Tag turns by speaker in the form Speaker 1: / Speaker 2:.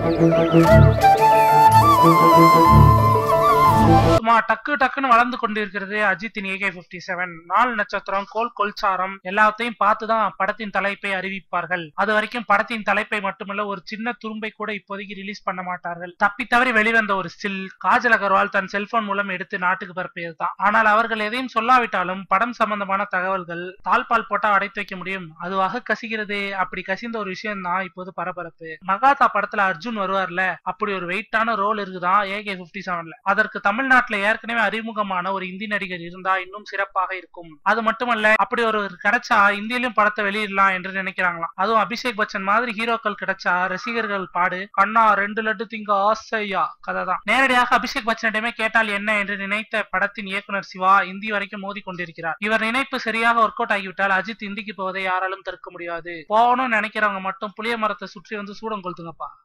Speaker 1: சும்மா டக்கு டக்குன்னு வளர்ந்து கொண்டிருக்கிறது அஜித்தின் ஏகே பிப்டி செவன் நாள் நட்சத்திரம் கோல் கொல்சாரம் எல்லாத்தையும் பார்த்துதான் படத்தின் தலைப்பை அறிவிப்பார்கள் அது வரைக்கும் படத்தின் தலைப்பை மட்டுமல்ல ஒரு சின்ன துரும்பை கூட இப்போதைக்கு ரிலீஸ் பண்ண மாட்டார்கள் தப்பி தவறி வெளிவந்த ஒரு ஸ்டில் காஜல் அகர்வால் தன் செல்போன் மூலம் எடுத்து நாட்டுக்கு பரப்பியது தான் ஆனால் அவர்கள் எதையும் சொல்லாவிட்டாலும் படம் சம்பந்தமான தகவல்கள் தாழ்பால் போட்டா அடைத்து வைக்க முடியும் அதுவாக கசிகிறது அப்படி கசிந்த ஒரு விஷயம் தான் இப்போது பரபரப்பு மகாதா படத்துல அர்ஜுன் வருவார்ல அப்படி ஒரு வெயிட்டான ரோல் இருக்குதான் ஏகே பிப்டி செவன்ல அதற்கு தமிழ்நாட்டுல ஏற்கனவே அறிமுகமான ஒரு இந்தி நடிகர் இருந்தா இன்னும் சிறப்பாக இருக்கும் அது மட்டுமல்ல அப்படி ஒரு கிடைச்சா இந்தியிலும் படத்தை வெளியிடலாம் என்று நினைக்கிறாங்களாம் அதுவும் அபிஷேக் பச்சன் மாதிரி ஹீரோக்கள் கிடைச்சா ரசிகர்கள் பாடு கண்ணா ரெண்டு லட்டு திங்க ஆசையா கதை தான் நேரடியாக அபிஷேக் பச்சனிடமே கேட்டால் என்ன என்று நினைத்த படத்தின் இயக்குனர் சிவா இந்தி வரைக்கும் மோதி கொண்டிருக்கிறார் இவர் நினைப்பு சரியாக ஒர்க் அவுட் ஆகிவிட்டால் அஜித் இந்திக்கு போவதை யாராலும் தடுக்க முடியாது போகணும்னு நினைக்கிறவங்க மட்டும் புளிய மரத்தை சுற்றி வந்து சூடம் கொளுத்துங்கப்பா